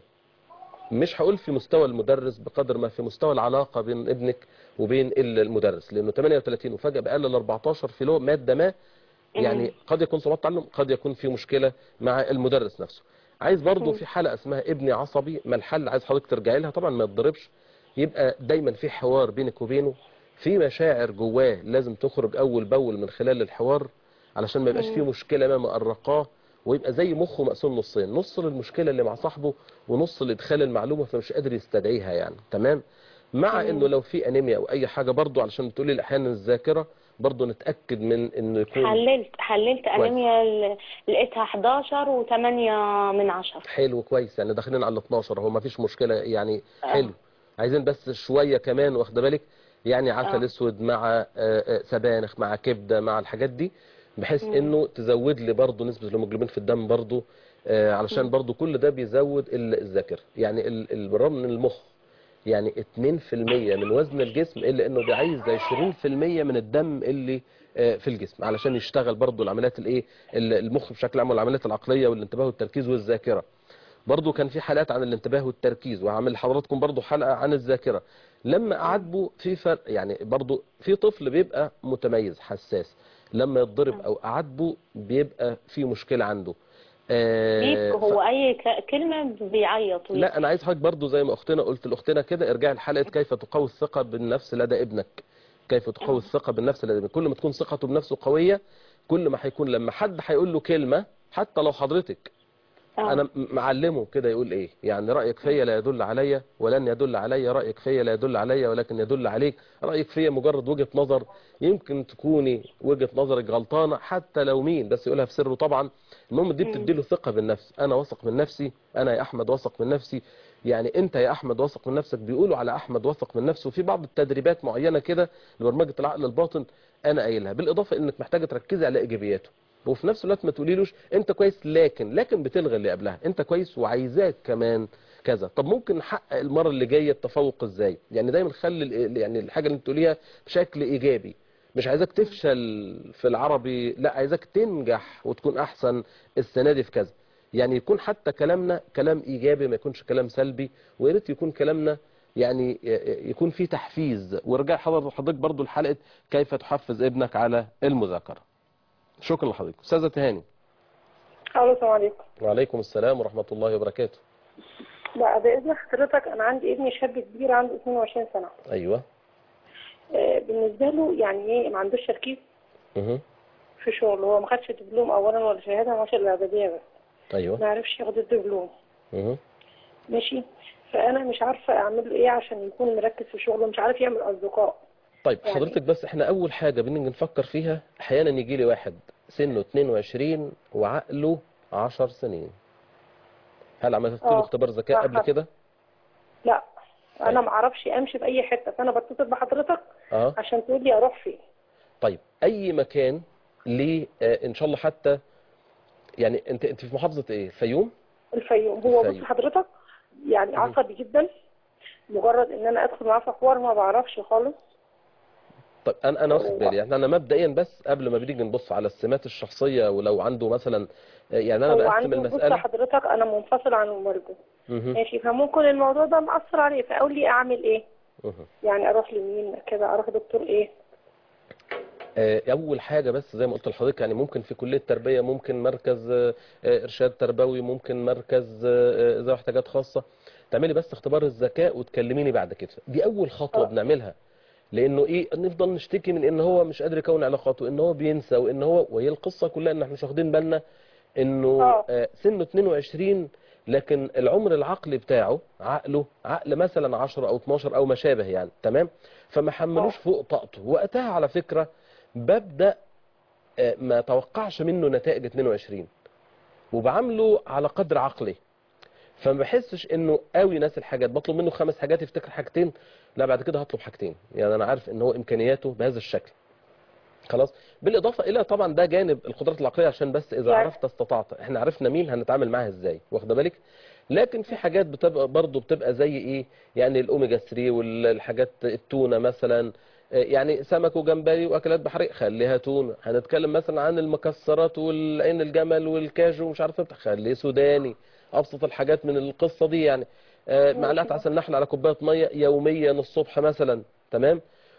مش هقول في مستوى المدرس بقدر ما في مستوى العلاقة بين ابنك وبين ال- المدرس لأنه 38 وفجأة بقلل ل 14 في له مادة ما يعني قد يكون صعوبات تعلم قد يكون في مشكلة مع المدرس نفسه عايز برضو في حلقة اسمها ابني عصبي ما الحل عايز حضرتك ترجعي لها طبعا ما تضربش يبقى دايما في حوار بينك وبينه في مشاعر جواه لازم تخرج أول بأول من خلال الحوار علشان ما يبقاش فيه مشكلة ما مقرقاه ويبقى زي مخه مقسوم نصين نص للمشكلة اللي مع صاحبه ونص لإدخال المعلومة فمش قادر يستدعيها يعني تمام مع انه لو في انيميا او اي حاجة برضو علشان بتقولي احيانا الذاكرة برضو نتأكد من انه يكون حللت حللت كويس. انيميا ل- لقيتها 11 و8 من 10 حلو كويس يعني داخلين على 12 هو ما فيش مشكلة يعني حلو عايزين بس شوية كمان واخده بالك يعني عسل آه. اسود مع آه، آه، سبانخ مع كبدة مع الحاجات دي بحيث انه تزود لي برضو نسبة الهيموجلوبين في الدم برضو آه، علشان برضو كل ده بيزود ال- الذاكرة يعني ال- ال- بالرغم من المخ يعني 2% من وزن الجسم الا انه بيعيز 20% من الدم اللي آه، في الجسم علشان يشتغل برضو العمليات الايه ال- المخ بشكل عام والعمليات العقلية والانتباه والتركيز والذاكرة برضو كان في حلقات عن الانتباه والتركيز وعامل لحضراتكم برضو حلقة عن الذاكرة لما أعاتبه في فرق يعني برضو في طفل بيبقى متميز حساس لما يتضرب أو أعاتبه بيبقى في مشكلة عنده آه، بيبكي ف- هو اي ك- كلمة بيعيط لا انا عايز حضرتك برضو زي ما اختنا قلت لاختنا كده ارجعي لحلقه كيف تقوي الثقه بالنفس لدى ابنك كيف تقوي الثقه بالنفس لدى ابنك كل ما تكون ثقته بنفسه قويه كل ما هيكون لما حد هيقول له كلمه حتى لو حضرتك آه. انا م- معلمه كده يقول ايه يعني رايك فيا لا يدل عليا ولن يدل عليا رايك فيا لا يدل عليا ولكن يدل عليك رايك فيا مجرد وجهه نظر يمكن تكوني وجهه نظرك غلطانه حتى لو مين بس يقولها في سره طبعا المهم دي بتديله ثقه بالنفس انا واثق من نفسي انا يا احمد واثق من نفسي يعني انت يا احمد واثق من نفسك بيقولوا على احمد واثق من نفسه وفي بعض التدريبات معينه كده لبرمجه العقل الباطن انا قايلها بالاضافه انك محتاجه تركزي على ايجابياته وفي نفس الوقت ما تقوليلوش انت كويس لكن لكن بتلغي اللي قبلها انت كويس وعايزاك كمان كذا طب ممكن نحقق المره اللي جايه التفوق ازاي يعني دايما خلي ال- يعني الحاجه اللي انت تقوليها بشكل ايجابي مش عايزاك تفشل في العربي لا عايزاك تنجح وتكون احسن السنه دي في كذا يعني يكون حتى كلامنا كلام ايجابي ما يكونش كلام سلبي ويا ريت يكون كلامنا يعني ي- يكون فيه تحفيز وارجع حضر حضرتك برضو لحلقه كيف تحفز ابنك على المذاكره شكرا لحضرتك استاذه تهاني الو السلام عليكم وعليكم السلام ورحمه الله وبركاته لا باذن حضرتك انا عندي ابني شاب كبير عنده 22 سنه ايوه آه، بالنسبه له يعني ايه ما عندوش تركيز اها في شغله هو ما خدش دبلوم اولا ولا شهاده ما الاعداديه بس ايوه ما عرفش ياخد الدبلوم اها ماشي فانا مش عارفه اعمل له ايه عشان يكون مركز في شغله مش عارف يعمل اصدقاء طيب يعني- حضرتك بس احنا اول حاجه بنيجي نفكر فيها احيانا يجي لي واحد سنه 22 وعقله 10 سنين هل عملت له آه، اختبار ذكاء قبل صح. كده لا طيب. انا ما اعرفش امشي في اي حته فانا بتصل بحضرتك اه عشان تقول لي اروح فين طيب اي مكان ليه آه ان شاء الله حتى يعني انت انت في محافظه ايه الفيوم الفيوم هو الفيوم. بص حضرتك يعني عصبي جدا مجرد ان انا ادخل معاه في حوار ما بعرفش خالص طيب انا انا واخد بالي يعني انا مبدئيا بس قبل ما بنيجي نبص على السمات الشخصيه ولو عنده مثلا يعني انا هو بقسم عنده بص المساله حضرتك انا منفصل عن والده مهم. ماشي فممكن الموضوع ده مأثر عليه فأقول لي أعمل إيه مهم. يعني أروح لمين كده أروح دكتور إيه آه، اول حاجه بس زي ما قلت لحضرتك يعني ممكن في كليه تربيه ممكن مركز آه، آه، ارشاد تربوي ممكن مركز آه، آه، ذوي احتياجات خاصه تعملي بس اختبار الذكاء وتكلميني بعد كده دي اول خطوه آه. بنعملها لانه ايه نفضل نشتكي من ان هو مش قادر يكون علاقات وان هو بينسى وان هو وهي القصه كلها ان احنا مش واخدين بالنا انه آه. آه، سنه 22 لكن العمر العقلي بتاعه عقله عقل مثلا 10 او 12 او ما شابه يعني تمام فما حملوش آه. فوق طاقته وقتها على فكره ببدا آه، ما توقعش منه نتائج 22 وبعامله على قدر عقلي فما بحسش انه قوي ناس الحاجات بطلب منه خمس حاجات يفتكر حاجتين لا بعد كده هطلب حاجتين يعني انا عارف ان هو امكانياته بهذا الشكل خلاص بالاضافه الى طبعا ده جانب القدرات العقليه عشان بس اذا يعني- عرفت استطعت احنا عرفنا مين هنتعامل معاها ازاي واخده بالك لكن في حاجات بتبقى برضه بتبقى زي ايه يعني الاوميجا 3 والحاجات التونه مثلا آه، يعني سمك وجمبري واكلات بحريه خليها تونه هنتكلم مثلا عن المكسرات والعين الجمل والكاجو ومش عارف ايه خليه سوداني ابسط الحاجات من القصه دي يعني آه، معلقه عسل نحل على كوبايه ميه يوميا الصبح مثلا تمام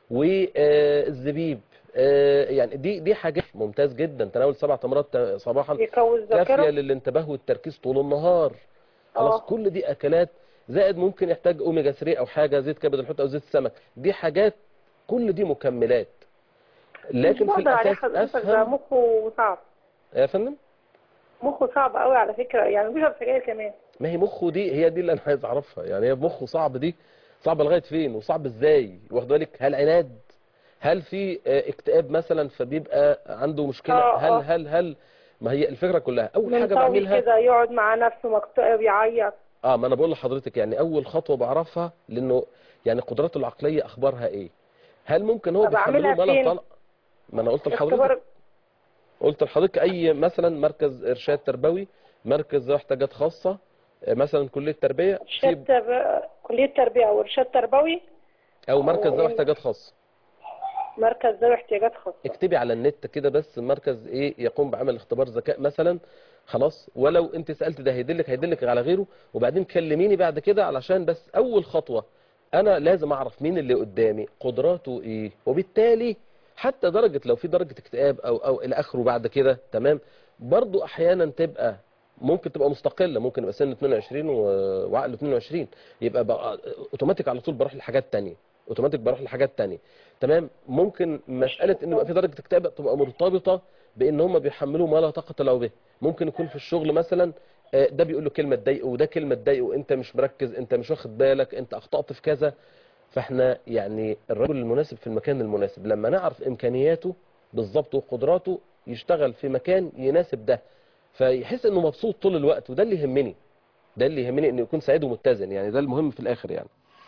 والزبيب يعني دي دي حاجات ممتاز جدا تناول سبع تمرات صباحا يقوي كافيه الذاكرة للانتباه والتركيز طول النهار خلاص آه. كل دي اكلات زائد ممكن يحتاج اوميجا 3 او حاجه زيت كبد الحوت او زيت السمك دي حاجات كل دي مكملات لكن مش في بقدر عليه الاساس حضرتك ده افهم مخه صعب يا فندم مخه صعب قوي على فكرة يعني بيشرب سجاير كمان ما هي مخه دي هي دي اللي انا عايز اعرفها يعني هي مخه صعب دي صعب لغايه فين وصعب ازاي واخد بالك هل عناد هل في آه، اكتئاب مثلا فبيبقى عنده مشكله آه، هل آه. هل هل ما هي الفكره كلها اول حاجه منطوي بعملها كده يقعد مع نفسه مكتئب يعيط اه ما انا بقول لحضرتك يعني اول خطوه بعرفها لانه يعني قدراته العقليه اخبارها ايه هل ممكن هو طب أعملها بيحمله ما لا فين؟ طلع ما انا قلت لحضرتك اختبار قلت لحضرتك اي مثلا مركز ارشاد تربوي مركز ذوي احتياجات خاصه آه، مثلا كليه تربيه إرشاد في ترب... كلية تربية أو إرشاد تربوي او مركز ذوي أو- احتياجات خاصه مركز ذوي احتياجات خاصة اكتبي على النت كده بس مركز ايه يقوم بعمل اختبار ذكاء مثلا خلاص ولو انت سالت ده هيدلك هيدلك على غيره وبعدين كلميني بعد كده علشان بس اول خطوه انا لازم اعرف مين اللي قدامي قدراته ايه وبالتالي حتى درجه لو في درجه اكتئاب او او الى اخره بعد كده تمام برضو احيانا تبقى ممكن تبقى مستقله ممكن يبقى سن 22 و- وعقله 22 يبقى بقى اوتوماتيك على طول بروح لحاجات تانية اوتوماتيك بروح لحاجات تانية تمام ممكن مساله ان يبقى في درجه اكتئاب تبقى مرتبطه بان هم بيحملوا ما لا طاقه له به ممكن يكون في الشغل مثلا آه، ده بيقول له كلمه تضايقه وده كلمه تضايقه انت مش مركز انت مش واخد بالك انت اخطات في كذا فاحنا يعني الرجل المناسب في المكان المناسب لما نعرف امكانياته بالظبط وقدراته يشتغل في مكان يناسب ده فيحس انه مبسوط طول الوقت وده اللي يهمني ده اللي يهمني انه يكون سعيد ومتزن يعني ده المهم في الاخر يعني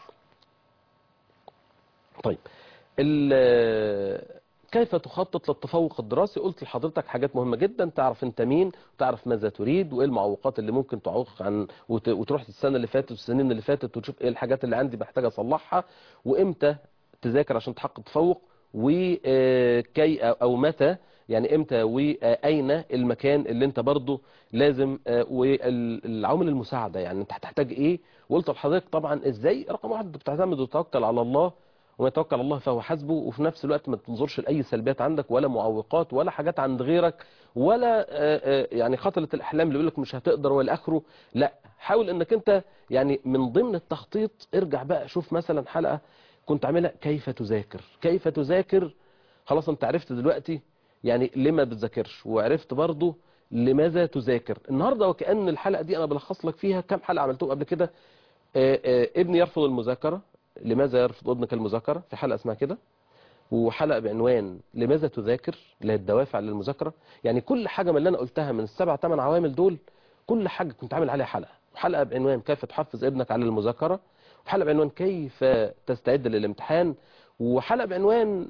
طيب ال- كيف تخطط للتفوق الدراسي قلت لحضرتك حاجات مهمة جدا تعرف انت مين وتعرف ماذا تريد وايه المعوقات اللي ممكن تعوق عن وت- وتروح السنة اللي فاتت والسنين اللي فاتت وتشوف ايه الحاجات اللي عندي محتاج اصلحها وامتى تذاكر عشان تحقق تفوق وكي او متى يعني امتى واين المكان اللي انت برضه لازم آه، والعوامل المساعده يعني انت هتحتاج ايه وقلت لحضرتك طبعا ازاي رقم واحد بتعتمد وتتوكل على الله وما يتوكل على الله فهو حسبه وفي نفس الوقت ما تنظرش لاي سلبيات عندك ولا معوقات ولا حاجات عند غيرك ولا آه، آه، يعني خطره الاحلام اللي يقول لك مش هتقدر ولا اخره لا حاول انك انت يعني من ضمن التخطيط ارجع بقى شوف مثلا حلقه كنت عاملها كيف تذاكر كيف تذاكر خلاص انت عرفت دلوقتي يعني ليه ما بتذاكرش وعرفت برضو لماذا تذاكر النهارده وكأن الحلقة دي انا بلخص لك فيها كم حلقة عملتهم قبل كده آه، آه، ابني يرفض المذاكرة لماذا يرفض ابنك المذاكرة في حلقة اسمها كده وحلقة بعنوان لماذا تذاكر اللي هي الدوافع للمذاكرة يعني كل حاجة من اللي انا قلتها من السبع ثمان عوامل دول كل حاجة كنت عامل عليها حلقة وحلقة بعنوان كيف تحفز ابنك على المذاكرة وحلقة بعنوان كيف تستعد للامتحان وحلقة بعنوان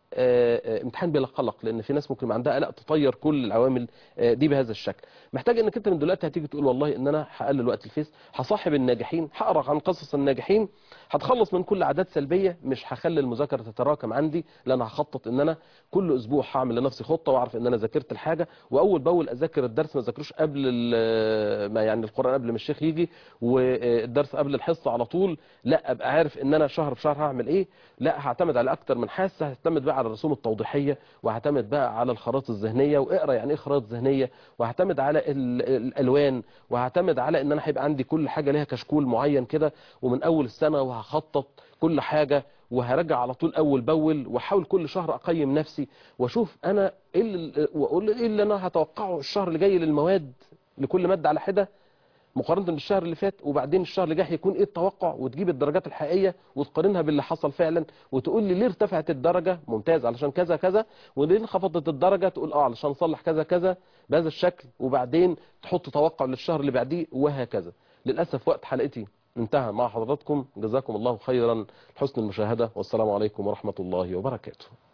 آه، آه، امتحان بلا قلق لان في ناس ممكن يبقى عندها قلق تطير كل العوامل آه، دي بهذا الشكل محتاج انك انت من دلوقتي هتيجي تقول والله ان انا هقلل وقت الفيس هصاحب الناجحين هقرا عن قصص الناجحين هتخلص من كل عادات سلبيه مش هخلي المذاكره تتراكم عندي لان هخطط ان انا كل اسبوع هعمل لنفسي خطه واعرف ان انا ذاكرت الحاجه واول باول اذاكر الدرس ما ذاكروش قبل ال- ما يعني القران قبل ما الشيخ يجي والدرس قبل الحصه على طول لا ابقى عارف ان انا شهر بشهر هعمل ايه لا هعتمد على اكتر من حاسه هعتمد بقى على الرسوم التوضيحيه وهعتمد بقى على الخرائط الذهنيه واقرا يعني ايه خرائط ذهنيه وهعتمد على ال- الالوان وهعتمد على ان انا هيبقى عندي كل حاجه ليها كشكول معين كده ومن اول السنه وهخطط كل حاجه وهرجع على طول اول باول واحاول كل شهر اقيم نفسي واشوف انا ايه اللي واقول ايه اللي انا هتوقعه الشهر اللي جاي للمواد لكل ماده على حده مقارنه بالشهر اللي فات وبعدين الشهر اللي جاي هيكون ايه التوقع وتجيب الدرجات الحقيقيه وتقارنها باللي حصل فعلا وتقول لي ليه ارتفعت الدرجه ممتاز علشان كذا كذا وليه انخفضت الدرجه تقول اه علشان نصلح كذا كذا بهذا الشكل وبعدين تحط توقع للشهر اللي بعديه وهكذا للاسف وقت حلقتي انتهى مع حضراتكم جزاكم الله خيرا حسن المشاهده والسلام عليكم ورحمه الله وبركاته